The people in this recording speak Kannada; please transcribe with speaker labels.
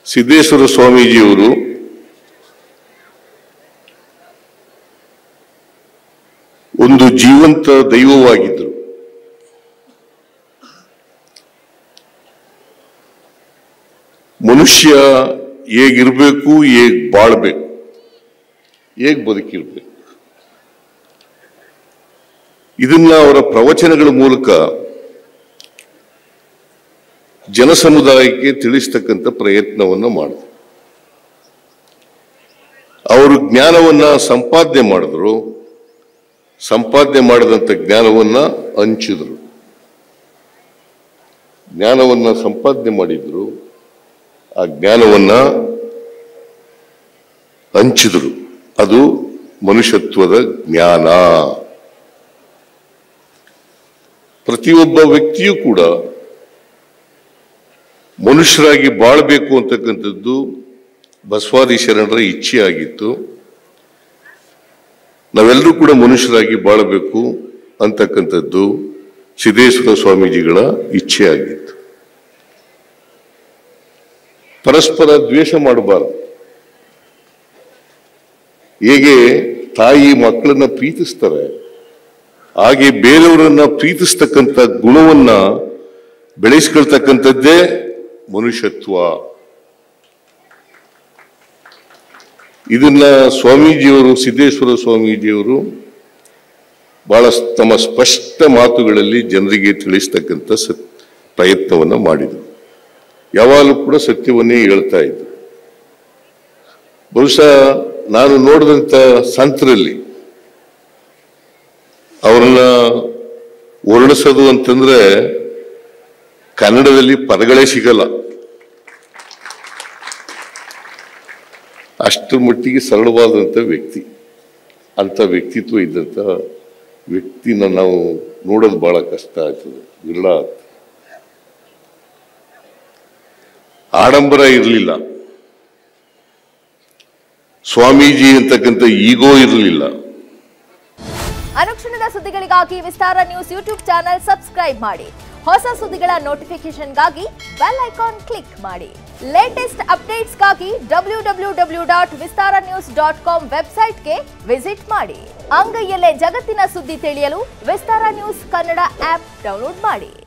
Speaker 1: ಸಿದ್ದೇಶ್ವರ ಸ್ವಾಮೀಜಿಯವರು ಒಂದು ಜೀವಂತ ದೈವವಾಗಿದ್ದರು ಮನುಷ್ಯ ಹೇಗಿರ್ಬೇಕು ಹೇಗ್ ಬಾಳ್ಬೇಕು ಹೇಗ್ ಬದುಕಿರ್ಬೇಕು ಇದನ್ನ ಅವರ ಪ್ರವಚನಗಳ ಮೂಲಕ ಜನಸಮುದಾಯಕ್ಕೆ ತಿಳಿಸ್ತಕ್ಕಂಥ ಪ್ರಯತ್ನವನ್ನು ಮಾಡಿದ್ರು ಅವರು ಜ್ಞಾನವನ್ನ ಸಂಪಾದನೆ ಮಾಡಿದ್ರು ಸಂಪಾದನೆ ಮಾಡಿದಂಥ ಜ್ಞಾನವನ್ನ ಹಂಚಿದ್ರು ಜ್ಞಾನವನ್ನ ಸಂಪಾದನೆ ಮಾಡಿದ್ರು ಆ ಜ್ಞಾನವನ್ನ ಹಂಚಿದ್ರು ಅದು ಮನುಷ್ಯತ್ವದ ಜ್ಞಾನ ಪ್ರತಿಯೊಬ್ಬ ವ್ಯಕ್ತಿಯೂ ಕೂಡ ಮನುಷ್ಯರಾಗಿ ಬಾಳ್ಬೇಕು ಅಂತಕ್ಕಂಥದ್ದು ಬಸವಾದಿ ಶರಣರ ಇಚ್ಛೆ ಆಗಿತ್ತು ನಾವೆಲ್ಲರೂ ಕೂಡ ಮನುಷ್ಯರಾಗಿ ಬಾಳಬೇಕು ಅಂತಕ್ಕಂಥದ್ದು ಸಿದ್ದೇಶ್ವರ ಸ್ವಾಮೀಜಿಗಳ ಇಚ್ಛೆ ಆಗಿತ್ತು ಪರಸ್ಪರ ದ್ವೇಷ ಮಾಡಬಾರದು ಹೇಗೆ ತಾಯಿ ಮಕ್ಕಳನ್ನ ಪ್ರೀತಿಸ್ತಾರೆ ಹಾಗೆ ಬೇರೆಯವರನ್ನ ಪ್ರೀತಿಸ್ತಕ್ಕಂಥ ಗುಣವನ್ನ ಬೆಳೆಸ್ಕೊಳ್ತಕ್ಕಂಥದ್ದೇ ಮನುಷ್ಯತ್ವ ಇದನ್ನ ಸ್ವಾಮೀಜಿಯವರು ಸಿದ್ದೇಶ್ವರ ಸ್ವಾಮೀಜಿಯವರು ಬಹಳ ತಮ್ಮ ಸ್ಪಷ್ಟ ಮಾತುಗಳಲ್ಲಿ ಜನರಿಗೆ ತಿಳಿಸ್ತಕ್ಕಂಥ ಸತ್ ಪ್ರಯತ್ನವನ್ನ ಮಾಡಿದರು ಯಾವಾಗಲೂ ಕೂಡ ಸತ್ಯವನ್ನೇ ಹೇಳ್ತಾ ಇದ್ರು ಬಹುಶಃ ನಾನು ನೋಡಿದಂಥ ಸಂತರಲ್ಲಿ ಅವರನ್ನ ವರ್ಣಿಸೋದು ಅಂತಂದ್ರೆ ಕನ್ನಡದಲ್ಲಿ ಪದಗಳೇ ಸಿಗಲ್ಲ ಅಷ್ಟರ ಮಟ್ಟಿಗೆ ಸರಳವಾದಂಥ ವ್ಯಕ್ತಿ ಅಂತ ವ್ಯಕ್ತಿತ್ವ ಇದ್ದಂಥ ವ್ಯಕ್ತಿನ ನಾವು ನೋಡೋದು ಬಹಳ ಕಷ್ಟ ಆಗ್ತದೆ ವಿರಳ ಆಗ್ತದೆ ಆಡಂಬರ ಇರಲಿಲ್ಲ ಸ್ವಾಮೀಜಿ ಅಂತಕ್ಕಂಥ ಈಗೋ ಇರಲಿಲ್ಲ
Speaker 2: ಅನುಕ್ಷಣದ ಸುದ್ದಿಗಳಿಗಾಗಿ Vistara news YouTube channel subscribe ಮಾಡಿ ಹೊಸ ಸುದ್ದಿಗಳ ನೋಟಿಫಿಕೇಶನ್ಗಾಗಿ ಬೆಲ್ ಐಕಾನ್ ಕ್ಲಿಕ್ ಮಾಡಿ ಲೇಟೆಸ್ಟ್ ಅಪ್ಡೇಟ್ಸ್ಗಾಗಿ W W W dot Vistara news dot com ವೆಬ್ಸೈಟ್ಗೆ ವಿಸಿಟ್ ಮಾಡಿ ಅಂಗೈಯಲ್ಲೇ ಜಗತ್ತಿನ ಸುದ್ದಿ ತಿಳಿಯಲು Vistara news Kannada app download ಮಾಡಿ